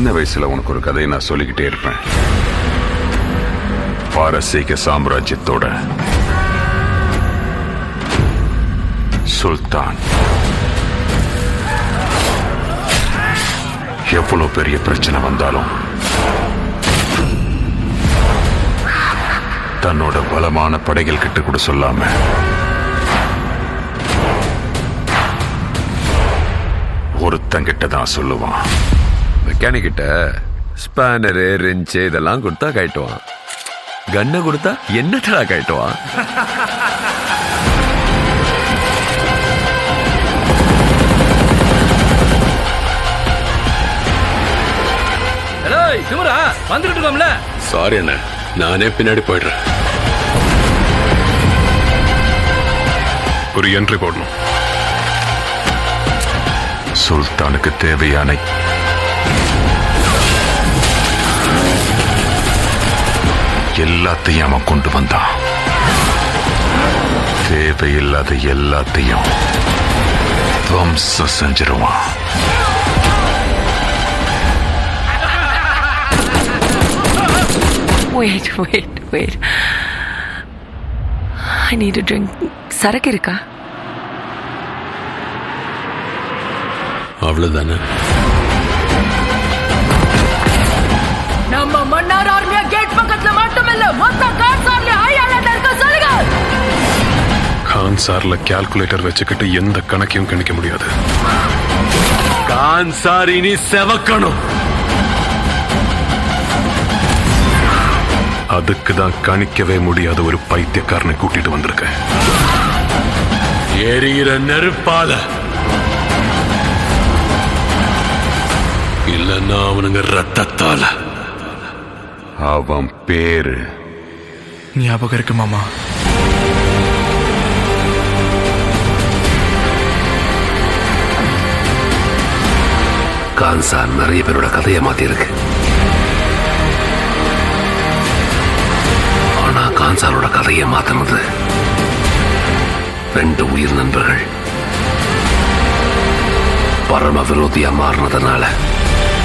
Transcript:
சின்ன வயசுல உனக்கு ஒரு கதையை நான் சொல்லிக்கிட்டே இருப்பேன் பாரசீக சாம்ராஜ்யத்தோட சுல்தான் எவ்வளவு பெரிய பிரச்சனை வந்தாலும் தன்னோட பலமான படைகள் கிட்ட கூட சொல்லாம ஒருத்தங்கிட்ட தான் சொல்லுவான் மெக்கானிக் கிட்ட ஸ்பேனரு ரெஞ்சு இதெல்லாம் கொடுத்தா கட்டுவான் கன்னை கொடுத்தா என்னத்தடா கட்டுவான் ஹலோ திமுரா வந்துட்டு இருக்கோம்ல சாரி அண்ணா நானே பின்னாடி போயிடுறேன் ஒரு என்ட்ரி போடணும் சுல்தானுக்கு தேவையான எல்லாத்தையும் அவன் கொண்டு வந்தான் தேவையில்லாத எல்லாத்தையும் துவம்சம் செஞ்சிருவான் Wait, wait, wait. I need a drink. சரக்கு இருக்கா அவ்வளவுதானே நம்ம மன்னார் ஆர்மியா கேட் பக்கத்துல மட்டுமில்ல மொத்த காசார்ல ஐயால இருக்க சொல்லுங்க கான் சார்ல கால்குலேட்டர் வச்சுக்கிட்டு எந்த கணக்கையும் கணிக்க முடியாது கான் சார் இனி செவக்கணும் அதுக்கு தான் கணிக்கவே முடியாத ஒரு பைத்தியக்காரனை கூட்டிட்டு வந்திருக்கேன் எரியிற நெருப்பால இல்லன்னா அவனுங்க ரத்தத்தால அவன் பேரு ஞாபகம் இருக்கு மாமா கான்சார் நிறைய பேரோட கதையை மாத்திருக்கு ஆனா கான்சாரோட கதையை மாத்தினது ரெண்டு உயிர் நண்பர்கள் பரம விரோதியா மாறினதுனால